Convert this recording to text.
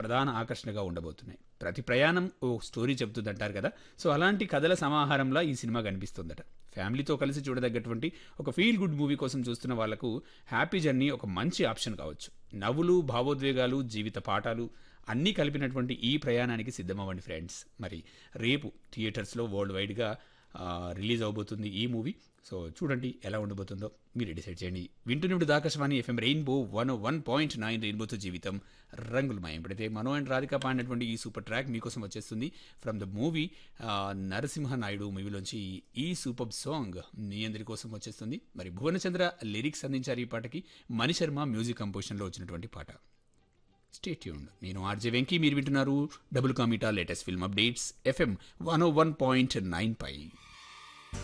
ప్రధాన ఆకర్షణగా ఉండబోతున్నాయి ప్రతి ప్రయాణం ఓ స్టోరీ చెబుతుందంటారు కదా సో అలాంటి కథల సమాహారంలో ఈ సినిమా కనిపిస్తుందట ఫ్యామిలీతో కలిసి చూడదగ్గటువంటి ఒక ఫీల్ గుడ్ మూవీ కోసం చూస్తున్న వాళ్లకు హ్యాపీ జర్నీ ఒక మంచి ఆప్షన్ కావచ్చు నవ్వులు భావోద్వేగాలు జీవిత పాఠాలు అన్నీ కలిపినటువంటి ఈ ప్రయాణానికి సిద్ధమవ్వండి ఫ్రెండ్స్ మరి రేపు థియేటర్స్లో వరల్డ్ వైడ్గా రిలీజ్ అవబోతుంది ఈ మూవీ సో చూడండి ఎలా ఉండబోతుందో మీరు డిసైడ్ చేయండి వింటున్నప్పుడు దాకాశవాణి FM rainbow one one point nine రెయిన్బోతో జీవితం రంగులమయం ఇప్పుడైతే మనో అండ్ రాధిక పాడినటువంటి ఈ సూపర్ ట్రాక్ మీకోసం వచ్చేస్తుంది from the movie Narasimha Naidu మూవీలోంచి ఈ సూపర్ సాంగ్ మీ అందరి కోసం వచ్చేస్తుంది మరి భువనచంద్ర లిరిక్స్ అందించారు ఈ పాటకి మణిశర్మ మ్యూజిక్ కంపోజిషన్లో వచ్చినటువంటి పాట స్టేట్యూన్ నేను ఆర్జే వెంకీ మీరు వింటున్నారు డబుల్ కామిటా latest film updates FM one O one point nine పై